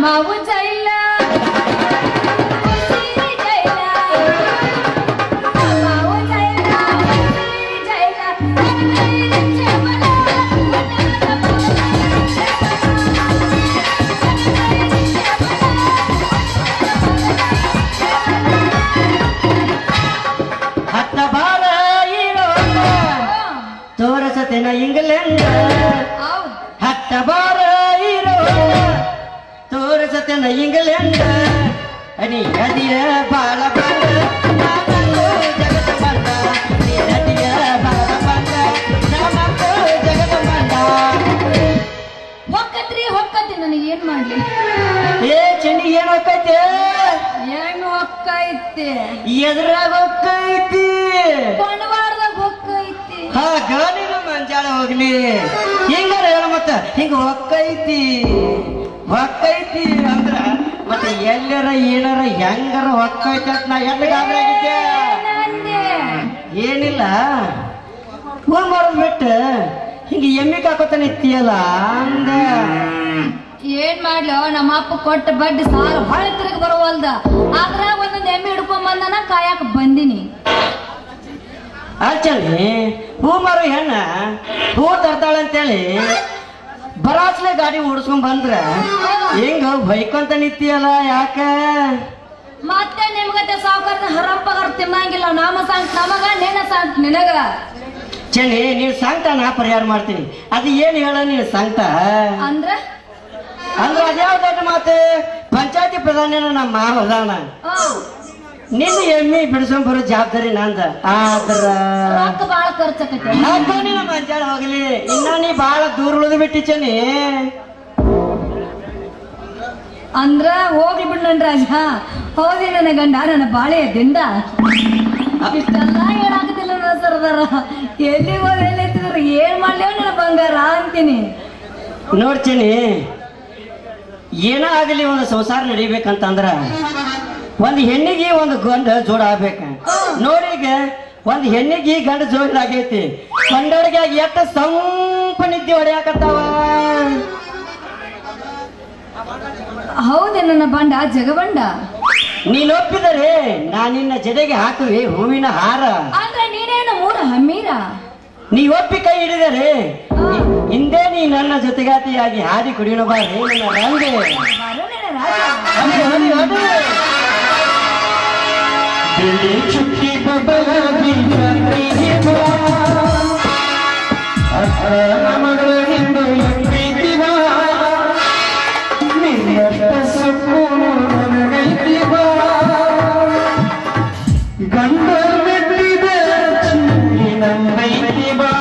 ಮಾವು ಜೈಲ ಉಸಿರಿ ಜೈಲ ಮಾವು ಜೈಲ ಉಸಿರಿ ಜೈಲ ಚೆಮಲ ಹತ್ತ ಬಾಳ ಇರೋ ತೋರಸತೆನ ಇಂಗ್ಲೆಂಡ್ ಹೌದು ಹತ್ತ ಬಾರ ಇರೋ ತೋರಸತೆನ ಇಂಗ್ಲೆಂಡ್ ಅನಿ ನದಿಯ ಬಾಳ ಬಂದ ನಾನಂದು ಜಗದ ಬಂದ ನೀ ನದಿಯ ಬಾಳ ಬಂದ ನಾನಂದು ಜಗದ ಬಂದ ಹೊಕ್ಕತ್ರಿ ಹೊಕ್ಕತಿ ನನಗೆ ಏನ್ ಮಾಡ್ಲಿ ಏ ಚಂಡಿ ಏನ್ ಹೋಗ್ತೈತೆ ಏನು ಹೊಕ್ಕೈತಿ ಎದ್ರಾಗ ಹೋಗ್ತೈತಿ ಕೊಂಡವಾಡ್ದಾಗ ಹೊಕ್ಕೈತಿ ಹಾ ಗಾಳಿನ ಮಂಜಾಳ ಹೋಗ್ಲಿ ಹಿಂಗಾರ ಹೇಳ ಮತ್ತ ಹಿಂಗ ಹೊಕ್ಕೈತಿ ಹೊಕ್ಕೈತಿ ಅಂದ್ರ ಮತ್ತೆ ಎಲ್ಲರ ಏನಾರ ಹೆಂಗಾರ ಹೊಕ್ಕೈತಿ ಅಂತ ನಾ ಎಲ್ಲಿ ಗಾಬರಿ ಆಗಿದ್ದೆ ಏನಂದೆ? ಏನಿಲ್ಲ ಹೂ ಮಾಡೋದ್ ಬಿಟ್ಟು ಹಿಂಗ ಎಮ್ಮಿ ಕಾಕೋತ ನಿಂತಿಯಲ್ಲ ಅಂದ ಏನ್ ಮಾಡ್ಲೋ ನಮ್ಮ ಅಪ್ಪ ಕೊಟ್ಟ ಬಡ್ಡಿ ಸಾಲ ಹೊಳೆ ತಿರುಗಿ ಬರುವಲ್ದ ಅದ್ರಾಗ ಒಂದೊಂದ್ ಎಮ್ಮೆ ಹಿಡ್ಕೊಂಡ್ ಬಂದನ ಕಾಯಕ್ ಬಂದಿನಿ ಆಚಲಿ ಹೂ ಮಾರೋ ಹೆಣ್ಣ ಹೂ ತರ್ತಾಳೆ ಅಂತೇಳಿ ಬರಾಸ್ಲೆ ಗಾಡಿ ಓಡಿಸ್ಕೊಂಡ್ ಬಂದ್ರ ಹಿಂಗ ಬೈಕೊಂತ ನಿಂತಿಯಲ್ಲ ಯಾಕ ಮತ್ತೆ ನಿಮ್ಗತೆ ಸಾವುಕಾರದ ಹರಪ್ಪಗಾರ ತಿನ್ನಂಗಿಲ್ಲ ನಾಮ ಸಾಂಗ್ ನಮಗ ನಿನ್ನ ಸಾಂಗ್ ನಿನಗ ಚಳಿ ನೀನ್ ಸಂಕಟ ನಾ ಪರಿಹಾರ ಮಾಡ್ತೀನಿ ಅದು ಏನ್ ಹೇಳ ನೀನ್ ಸಂಕಟ ಅಂದ್ರ ಅಂದ್ರೆ ಅದ್ಯಾವ ದೊಡ್ಡ ಮಾತು ಪಂಚಾಯತಿ ಪ್ರಧಾನ ನಮ್ಮ ಮಾವ ಅದಾನ ಆ, ನಿನ್ನ ಎಮ್ಮಿ ಬಿಡಿಸ್ಕೊಂಡ್ ಬರೋ ಜವಾಬ್ದಾರಿ ನಂದ ಆದ್ರ ರೊಕ್ಕ ಬಾಳ ಖರ್ಚಾಕೈತಿ ಯಾಕೋ ನೀನು ಮಂಜಾಳ ಹೋಗ್ಲಿ ಇನ್ನ ನೀ ಬಾಳ ದೂರ ಉಳಿದು ಬಿಟ್ಟಿ ಚನಿ ಅಂದ್ರ ಹೋಗ್ಲಿ ಬಿಡ್ ನನ್ ರಾಜ ಹೌದಿ ನನ್ನ ಗಂಡ ನನ್ನ ಬಾಳೆ ದಿಂಡ ಇಷ್ಟೆಲ್ಲ ಹೇಳಾಕತಿಲ್ಲ ನನ್ನ ಸರ್ದಾರ ಎಲ್ಲಿ ಹೋಗಿ ಎಲ್ಲಿ ಎತ್ತಿದ್ರ ಏನ್ ಮಾಡ್ಲೇವ ನನ್ನ ಬಂಗಾರ ಅಂತೀನಿ ನೋಡ್ತೀನಿ ಏನ ಆಗಲಿ ಒಂದು ಸಂಸಾರ ನಡಿಬೇಕಂತಂದ್ರ ಒಂದ್ ಹೆಣ್ಣಿಗೆ ಒಂದು ಗಂಡ ಜೋಡ ಆಗ್ಬೇಕ ನೋಡೀಗ ಒಂದ್ ಹೆಣ್ಣಿಗೆ ಗಂಡ ಜೋಡ ಆಗೈತಿ ಕಂಡವ್ರಿಗೆ ಎಷ್ಟ ಸಂಪ ನಿದ್ದೆ ಹೊಡೆಯಾಕತ್ತಾವ ಹೌದೇ ನನ್ನ ಬಂಡ ಜಗಬಂಡ ನೀನ್ ಒಪ್ಪಿದರೆ ನಾ ನಿನ್ನ ಜಡೆಗೆ ಹಾಕುವೆ ಹೂವಿನ ಹಾರ ಅಂದ್ರೆ ನೀನೇನು ಮೂರ ಹಮ್ಮೀರ ನೀ ಒಪ್ಪಿ ಕೈ ಹಿಡಿದರೆ ಹಿಂದೆ ನೀ ನನ್ನ ಜೊತೆಗಾತಿಯಾಗಿ ಹಾದಿ ಕುಡಿಯೋಣ ಬಾರಿ ನನ್ನ ರಂಗೆ ಬಾರೋ ನನ್ನ ರಾಜ ಹೊಡಿ, ಹೊಡಿ, ಹೊಡಿ. ಬಿಳಿ ಚುಕ್ಕಿ ಬಬಲಾಗಿ ಚಂದ್ರಿಗೆ ಬಾ. ಅಕ್ಕನ ಮಗಳ ಹಿಂದೆ ಪ್ರೀತಿ ಬಾ. ನಿನ್ನಷ್ಟ ಸೊಪ್ಪು ನನಗೈತಿ ಬಾ. ಗಂಡ ಮೆಟ್ಟಿದ ಚಿನ್ನಿ ನನ್ನೈತಿ ಬಾ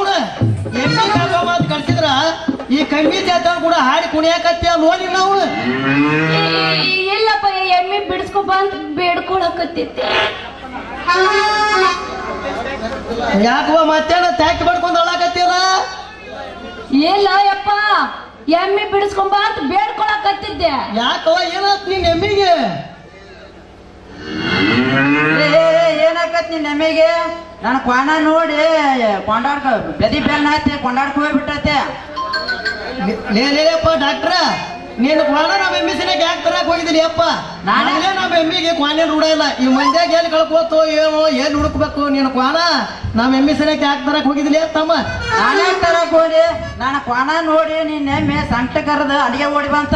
ಅವನ ಎಮ್ಮಿ ಕರ್ಕೊಂಬ ಅಂತ ಕಳ್ಸಿದ್ರ ಈ ಕಮ್ಮಿ ಜಾತ ಕೂಡ ಹಾಡಿ ಕುಣಿಯಾಕತ್ತಿ ನೋಡಿ ನಾವು ಈ- ಇಲ್ಲಪ್ಪ ಎಮ್ಮಿ ಬಿಡಿಸ್ಕೊಬ ಅಂತ ಬೇಡ್ಕೊಳಕತ್ತೈತಿ ಯಾಕವ ಮತ್ತೇನ ತ್ಯಾಕ್ ಬಡ್ಕೊಂಡ್ ಅಳಾಕತ್ತಿಲ್ಲ ಇಲ್ಲ ಯಪ್ಪ ಎಮ್ಮಿ ಬಿಡಿಸ್ಕೊಂಬ ಅಂತ ಬೇಡ್ಕೊಳಕತ್ತಿದ್ದೆ ಯಾಕವ ಏನಾತ್ ನಿನ್ ಎಮ್ಮಿಗೆ ಏನಾಕತ್ ನಿನ್ ನಮಗೆ ನನ್ನ ಕ್ವಾಣ ನೋಡಿ ಕೊಂಡಾಡ್ಕ ಬೆದಿ ಬೆನ್ನ ಹತ್ತಿ ಕೊಂಡಾಡ್ಕ ಹೋಗ್ಬಿಟ್ಟೈತೆ ಲೇ ಲೇಪ್ಪ ಡಾಕ್ಟ್ರ ನೀನು ಕ್ವಾಣ ನಮ್ಮ ಎಮ್ಮಿ ಸನಿಗೆ ಯಾಕೆ ತರಕ್ ಹೋಗಿದ್ದೀನಿ ಅಪ್ಪ ನಾನೇ? ನಾನೇ ನಮ್ಮ ಎಮ್ಮಿಗೆ ಕ್ವಾನೇನ್ ರೂಢ ಇಲ್ಲ ಈ ಮಂದ್ಯಾಗ ಎಲ್ಲಿ ಕಳ್ಕೋತು ಏನೋ ಎಲ್ಲಿ ಹುಡುಕ್ಬೇಕು ನೀನು ಕ್ವಾಣ ನಮ್ಮ ಎಮ್ಮಿ ಸನಿಗೆ ಯಾಕೆ ತರಕ್ ಹೋಗಿದ್ದೀನಿ ತಮ್ಮ ನಾನೇ ತರಕ್ ಹೋಗಿ ನನ್ನ ಕ್ವಾಣ ನೋಡಿ ನಿನ್ನ ಎಮ್ಮೆ ಸಂಟ ಕರೆದು ಅಡಿಗೆ ಓಡಿ ಬಂತ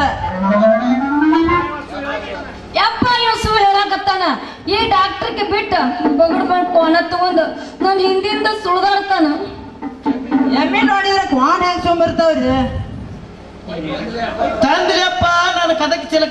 ಯಪ್ಪ ಇವ್ ಸುಳ್ಳು ಹೇಳಕತ್ತಾನ ಈ ಡಾಕ್ಟರ್ಗೆ ಬಿಟ್ಟ ಬಗಡ್ ಬಂದ್ ಕೋಣ ತಗೊಂಡ್ ನನ್ ಹಿಂದಿಂದ ಸುಳ್ದಾಡ್ತಾನ ಎಮ್ಮೆ ನೋಡಿದ್ರೆ ಕ್ವಾಣ ಹೆಂಗ್ ಸುಂಬಿರ್ತಾವ್ರಿ ತಂದ್ರಿಯಪ್ಪ ನನ್ನ ಕದಕ್ ಚಿಲಕ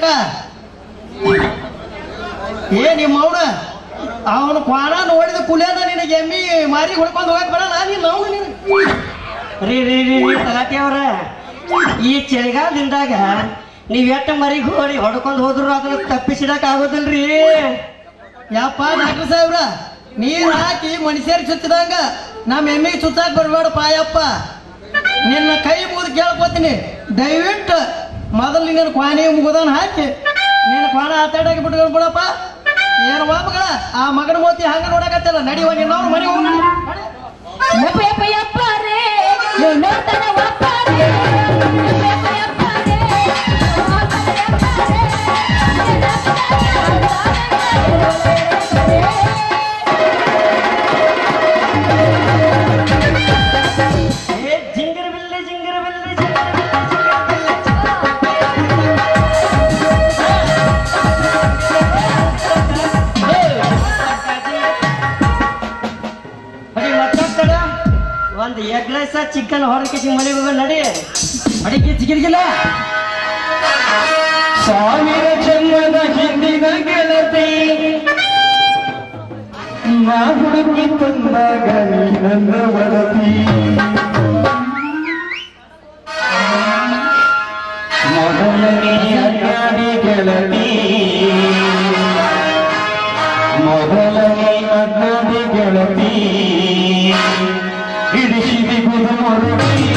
ಏ ನಿಮ್ಮ ಅವನ ಅವನು ಕ್ವಾಣ ನೋಡಿದ ಕುಲಿಯದ ನಿನಗೆ ಎಮ್ಮಿ ಮಾರಿ ಹೊಡ್ಕೊಂಡು ಹೋಗಕ್ ಬರಲ್ಲ ನೀನು ಅವನು ನೀನು ರೀ ರೀ ರೀ ರೀ ತಲಾಟಿ ಅವ್ರ ಈ ಚಳಿಗಾಲದಿಂದಾಗ ನೀವ್ ಎಟ್ಟ ಮರಿಗೆ ಹೋಡಿ ಹೊಡ್ಕೊಂಡು ಹೋದ್ರು ಅದನ್ನ ತಪ್ಪಿಸಿಡಕ್ ಆಗೋದಿಲ್ರಿ ಯಪ್ಪ ಡಾಕ್ಟರ್ ಸಾಹೇಬ್ರ ನೀರ್ ಹಾಕಿ ಮನುಷ್ಯರಿಗೆ ಚುಚ್ಚಿದಂಗ ನಮ್ಮ ಎಮ್ಮಿಗೆ ಚುಚ್ಚಾಕ್ ಬರ್ಬೇಡಪ್ಪ ಯಪ್ಪ ನಿನ್ನ ಕೈ ಮುಗಿದು ಕೇಳ್ಕೊತೀನಿ ದಯವಿಟ್ಟು ಮೊದಲು ನಿನ್ನ ಕ್ವಾನಿ ಮುಗುದನ್ ಹಾಕಿ ನಿನ್ನ ಕ್ವಾಣ ಆತಾಡಕ್ಕೆ ಬಿಟ್ಕೊಂಡು ಬಿಡಪ್ಪ ಏನು ಮಗಳ ಆ ಮಗನ ಮೋತಿ ಹಂಗ ನೋಡಕತ್ತಲ್ಲ ನಡಿವ ನಿನ್ನವ್ರ ಮನೆಗೆ ಹೋಗಿ ಯಪ್ಪ ಯಪ್ಪ ಯಪ್ಪ ರೇ ಇವ್ ನೋಡ್ತಾನ ಒಪ್ಪ ರೇ. ಯಪ್ಪ ಯಪ್ಪ ಯಪ್ಪ ರೇ. ನೋಡ್ತಾನ ಯಪ್ಪ ರೇ. ಏ ಜಿಂಗರ ಬಿಲ್ಲೆ ಜಿಂಗರ ಬಿಲ್ಲೆ ಜಿಂಗರ ಬಿಲ್ಲೆ, ಜಿಂಗರ ಬರೀ ಮತ್ತೊಂದ್ ಒಂದು ಎಗ್ ರೈಸ ಚಿಕನ್ ಹೊರಕಿಸಿ ಮನೆಗೆ ಹೋಗ ನಡಿ ಅಡಿಗೆ ಚಿಗಿರ್ಗಿಲ್ಲ ಸಾವಿರ ಜನ್ಮದ ಹಿಂದಿನ ಗೆಳತಿ ನಾ ಹುಡುಕಿ ತಂದಾಗ ನೀ ನನ್ನ ಒಡತಿ ಮೊದಲನೇ ಅಡ್ಡಾಡಿ ಗೆಳತಿ ಮೊದಲನೇ ಅಡ್ಡಾಡಿ ಗೆಳತಿ ಹಿಡಿಸಿದಿ ಗುರು ಮರುಡಿ